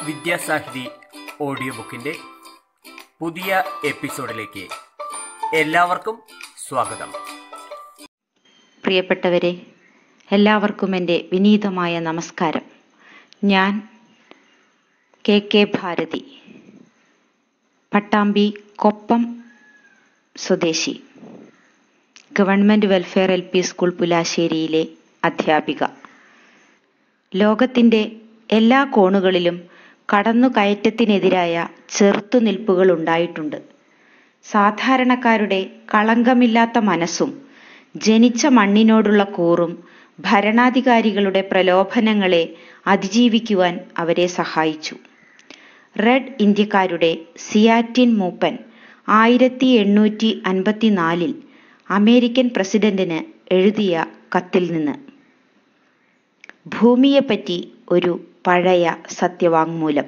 വിദ്യാസാഹിതി audio ബുക്കിൻ്റെ പുതിയ എപ്പിസോഡിലേക്ക് എല്ലാവർക്കും സ്വാഗതം പ്രിയപ്പെട്ടവരെ എല്ലാവർക്കും എൻ്റെ വിനീതമായ നമസ്കാരം ഞാൻ കെ കെ ഭാരതി പട്ടാമ്പി കൊപ്പം സ്വദേശി government welfare L P school പുലാശ്ശേരിയിലെ അധ്യാപിക ലോകത്തിൻ്റെ എല്ലാ കോണുകളിലും കടന്നുകയറ്റത്തിനെതിരായ ചെറുത്തുനിൽപ്പുകൾ ഉണ്ടായിട്ടുണ്ട് സാധാരണക്കാരുടെ കളങ്കമില്ലാത്ത മനസ്സും ജനിച്ച മണ്ണിനോടുള്ള കൂറും ഭരണാധികാരികളുടെ പ്രലോഭനങ്ങളെ അതിജീവിക്കുവാൻ അവരെ സഹായിച്ചു റെഡ് ഇന്ത്യക്കാരുടെ സിയാറ്റിൻ മൂപ്പൻ ആയിരത്തി എണ്ണൂറ്റി അൻപത്തിനാലിൽ അമേരിക്കൻ പ്രസിഡന്റിന് എഴുതിയ കത്തിൽ നിന്ന് ഭൂമിയെപ്പറ്റി ഒരു പഴയ സത്യവാങ്മൂലം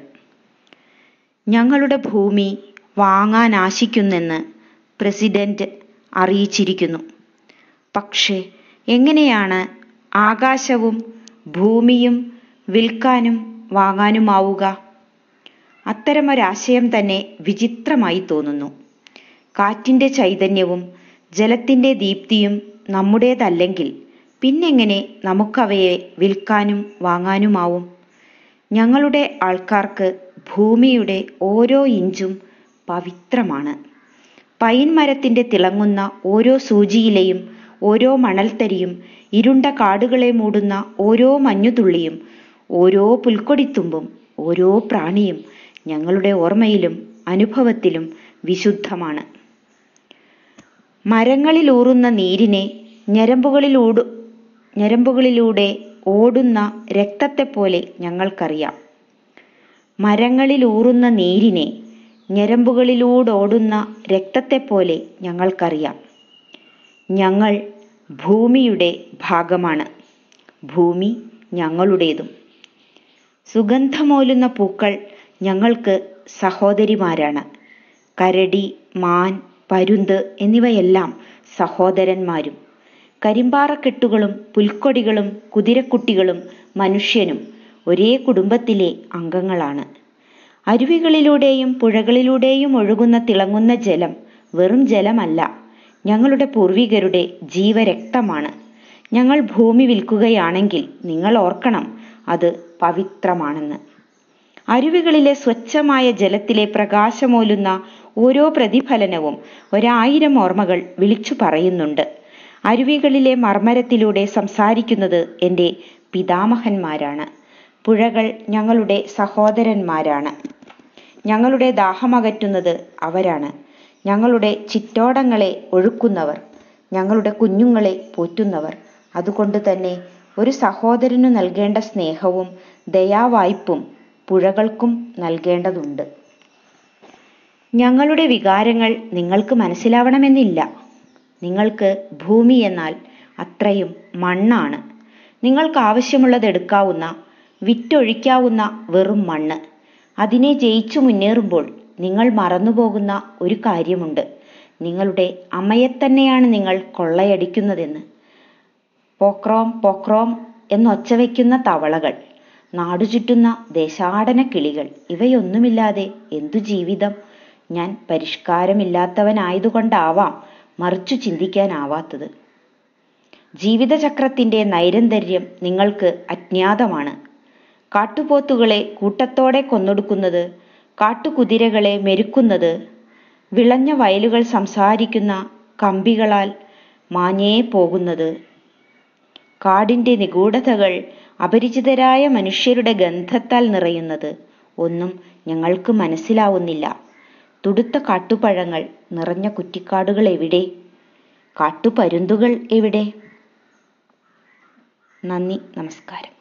ഞങ്ങളുടെ ഭൂമി വാങ്ങാൻ ആശിക്കുന്നെന്ന് പ്രസിഡന്റ് അറിയിച്ചിരിക്കുന്നു പക്ഷേ എങ്ങനെയാണ് ആകാശവും ഭൂമിയും വിൽക്കാനും വാങ്ങാനുമാവുക അത്തരമൊരാശയം തന്നെ വിചിത്രമായി തോന്നുന്നു കാറ്റിൻ്റെ ചൈതന്യവും ജലത്തിൻ്റെ ദീപ്തിയും നമ്മുടേതല്ലെങ്കിൽ പിന്നെങ്ങനെ നമുക്കവയെ വിൽക്കാനും വാങ്ങാനുമാവും ഞങ്ങളുടെ ആൾക്കാർക്ക് ഭൂമിയുടെ ഓരോ ഇഞ്ചും പവിത്രമാണ് പൈൻ മരത്തിൻ്റെ തിളങ്ങുന്ന ഓരോ സൂചിയിലെയും ഓരോ മണൽത്തരിയും ഇരുണ്ട കാടുകളെ മൂടുന്ന ഓരോ മഞ്ഞുതുള്ളിയും ഓരോ പുൽക്കൊടിത്തുമ്പും ഓരോ പ്രാണിയും ഞങ്ങളുടെ ഓർമ്മയിലും അനുഭവത്തിലും വിശുദ്ധമാണ് മരങ്ങളിലൂറുന്ന നീരിനെ ഞരമ്പുകളിലൂടു ഞരമ്പുകളിലൂടെ ഓടുന്ന രക്തത്തെപ്പോലെ ഞങ്ങൾക്കറിയാം മരങ്ങളിലൂറുന്ന നീരിനെ ഞരമ്പുകളിലൂടോടുന്ന രക്തത്തെപ്പോലെ ഞങ്ങൾക്കറിയാം ഞങ്ങൾ ഭൂമിയുടെ ഭാഗമാണ് ഭൂമി ഞങ്ങളുടേതും സുഗന്ധമോലുന്ന പൂക്കൾ ഞങ്ങൾക്ക് സഹോദരിമാരാണ് കരടി മാൻ പരുന്ത് എന്നിവയെല്ലാം സഹോദരന്മാരും കരിമ്പാറക്കെട്ടുകളും പുൽക്കൊടികളും കുതിരക്കുട്ടികളും മനുഷ്യനും ഒരേ കുടുംബത്തിലെ അംഗങ്ങളാണ് അരുവികളിലൂടെയും പുഴകളിലൂടെയും ഒഴുകുന്ന തിളങ്ങുന്ന ജലം വെറും ജലമല്ല ഞങ്ങളുടെ പൂർവികരുടെ ജീവരക്തമാണ് ഞങ്ങൾ ഭൂമി വിൽക്കുകയാണെങ്കിൽ നിങ്ങൾ ഓർക്കണം അത് പവിത്രമാണെന്ന് അരുവികളിലെ സ്വച്ഛമായ ജലത്തിലെ പ്രകാശമോലുന്ന ഓരോ പ്രതിഫലനവും ഒരായിരം ഓർമ്മകൾ വിളിച്ചു പറയുന്നുണ്ട് അരുവികളിലെ മർമ്മരത്തിലൂടെ സംസാരിക്കുന്നത് എൻ്റെ പിതാമഹന്മാരാണ് പുഴകൾ ഞങ്ങളുടെ സഹോദരന്മാരാണ് ഞങ്ങളുടെ ദാഹമകറ്റുന്നത് അവരാണ് ഞങ്ങളുടെ ചിറ്റോടങ്ങളെ ഒഴുക്കുന്നവർ ഞങ്ങളുടെ കുഞ്ഞുങ്ങളെ പോറ്റുന്നവർ അതുകൊണ്ട് തന്നെ ഒരു സഹോദരനു നൽകേണ്ട സ്നേഹവും ദയാവായ്പും പുഴകൾക്കും നൽകേണ്ടതുണ്ട് ഞങ്ങളുടെ വികാരങ്ങൾ നിങ്ങൾക്ക് മനസ്സിലാവണമെന്നില്ല നിങ്ങൾക്ക് ഭൂമി എന്നാൽ അത്രയും മണ്ണാണ് നിങ്ങൾക്ക് ആവശ്യമുള്ളത് എടുക്കാവുന്ന വിറ്റൊഴിക്കാവുന്ന വെറും മണ്ണ് അതിനെ ജയിച്ചു മുന്നേറുമ്പോൾ നിങ്ങൾ മറന്നുപോകുന്ന ഒരു കാര്യമുണ്ട് നിങ്ങളുടെ അമ്മയെ തന്നെയാണ് നിങ്ങൾ കൊള്ളയടിക്കുന്നതെന്ന് പോക്രോം പോക്രോം എന്നൊച്ച വയ്ക്കുന്ന തവളകൾ നാടുചുറ്റുന്ന ദേശാടന കിളികൾ ഇവയൊന്നുമില്ലാതെ എന്തു ജീവിതം ഞാൻ പരിഷ്കാരമില്ലാത്തവനായതുകൊണ്ടാവാം മറിച്ചു ചിന്തിക്കാനാവാത്തത് ജീവിതചക്രത്തിൻ്റെ നൈരന്തര്യം നിങ്ങൾക്ക് അജ്ഞാതമാണ് കാട്ടുപോത്തുകളെ കൂട്ടത്തോടെ കൊന്നൊടുക്കുന്നത് കാട്ടുകുതിരകളെ മെരുക്കുന്നത് വിളഞ്ഞ വയലുകൾ സംസാരിക്കുന്ന കമ്പികളാൽ മാഞ്ഞേ പോകുന്നത് കാടിൻ്റെ നിഗൂഢതകൾ അപരിചിതരായ മനുഷ്യരുടെ ഗന്ധത്താൽ നിറയുന്നത് ഒന്നും ഞങ്ങൾക്ക് മനസ്സിലാവുന്നില്ല തുടുത്ത കാട്ടുപഴങ്ങൾ നിറഞ്ഞ കുറ്റിക്കാടുകൾ എവിടെ കാട്ടുപരുന്തുകൾ എവിടെ നന്ദി നമസ്കാരം